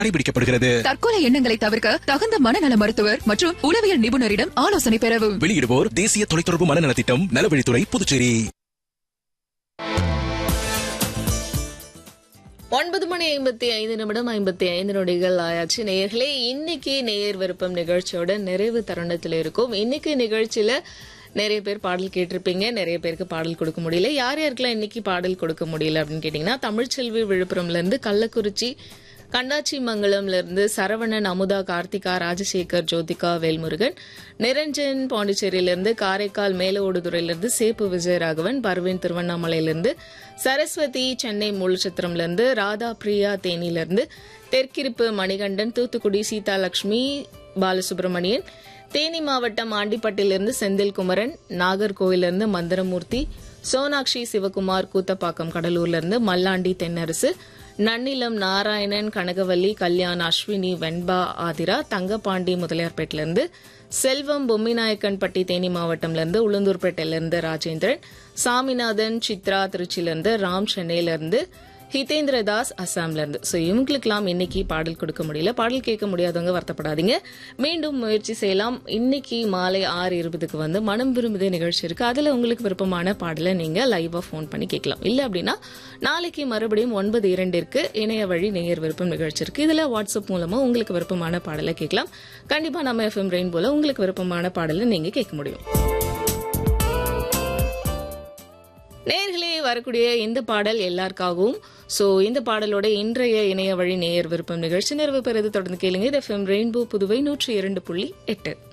கடைபிடிக்கப்படுகிறது தற்கொலை எண்ணங்களை தவிர்க்க தகுந்த மனநல மருத்துவர் மற்றும் உளவியல் நிபுணரிடம் ஆலோசனை பெறவும் வெளியிடுவோர் தேசிய தொலைத்தொடர்பு மனநல திட்டம் நலவழித்துறை புதுச்சேரி ஒன்பது மணி ஐம்பத்தி ஐந்து நிமிடம் ஐம்பத்தி ஐந்து நொடிகள் ஆயாச்சு நேயர்களே இன்னைக்கு நேயர் விருப்பம் நிகழ்ச்சியோட நிறைவு தருணத்தில் இருக்கும் இன்னைக்கு நிகழ்ச்சியில நிறைய பேர் பாடல் கேட்டிருப்பீங்க நிறைய பேருக்கு பாடல் கொடுக்க முடியல யார் யாருக்கெல்லாம் இன்னைக்கு பாடல் கொடுக்க முடியல அப்படின்னு கேட்டீங்கன்னா தமிழ்ச்செல்வி விழுப்புரம்ல இருந்து கள்ளக்குறிச்சி கண்டாச்சி மங்கலம்ல இருந்து சரவணன் அமுதா கார்த்திகா ராஜசேகர் ஜோதிகா வேல்முருகன் நிரஞ்சன் பாண்டிச்சேரியிலிருந்து காரைக்கால் மேலோடுதுறையிலிருந்து சேப்பு விஜயராகவன் பர்வீன் திருவண்ணாமலையிலிருந்து சரஸ்வதி சென்னை மூலச்சத்திரம்ல இருந்து ராதா பிரியா தேனியிலிருந்து தெற்கிருப்பு மணிகண்டன் தூத்துக்குடி சீதாலட்சுமி பாலசுப்ரமணியன் தேனி மாவட்டம் ஆண்டிப்பட்டிலிருந்து செந்தில்குமரன் நாகர்கோவிலிருந்து மந்திரமூர்த்தி சோனாக்ஷி சிவகுமார் கூத்தப்பாக்கம் கடலூர்ல இருந்து மல்லாண்டி தென்னரசு நன்னிலம் நாராயணன் கனகவல்லி கல்யாண் அஸ்வினி வெண்பா ஆதிரா தங்கபாண்டி முதலியார்பேட்டிலிருந்து செல்வம் பொம்மிநாயக்கன்பட்டி தேனி மாவட்டம்ல இருந்து உளுந்தூர்பேட்டையில இருந்து ராஜேந்திரன் சாமிநாதன் சித்ரா திருச்சியிலிருந்து ராம் சென்னையில இருந்து ஹிதேந்திர தாஸ் அசாம்ல இருந்து ஸோ இவங்களுக்கெல்லாம் இன்னைக்கு பாடல் கொடுக்க முடியல பாடல் கேட்க முடியாதவங்க வருத்தப்படாதீங்க மீண்டும் முயற்சி செய்யலாம் இன்னைக்கு மாலை ஆறு இருபதுக்கு வந்து மனம் விரும்புதே நிகழ்ச்சி இருக்கு அதுல உங்களுக்கு விருப்பமான பாடலை நீங்க லைவா ஃபோன் பண்ணி கேட்கலாம் இல்ல அப்படின்னா நாளைக்கு மறுபடியும் ஒன்பது இரண்டிற்கு இணைய வழி நேயர் விருப்பம் நிகழ்ச்சி இருக்கு இதுல வாட்ஸ்அப் மூலமா உங்களுக்கு விருப்பமான பாடலை கேட்கலாம் கண்டிப்பா நம்ம எஃப்எம் ரெயின் போல உங்களுக்கு விருப்பமான பாடலை நீங்க கேட்க முடியும் நேர்களே வரக்கூடிய இந்த பாடல் எல்லாருக்காகவும் சோ இந்த பாடலோட இன்றைய இணைய வழி நேயர் விருப்பம் நிகழ்ச்சி நிறைவு பெறுது தொடர்ந்து கேளுங்க இது எஃப்எம் ரெயின்போ புதுவை நூற்றி இரண்டு புள்ளி எட்டு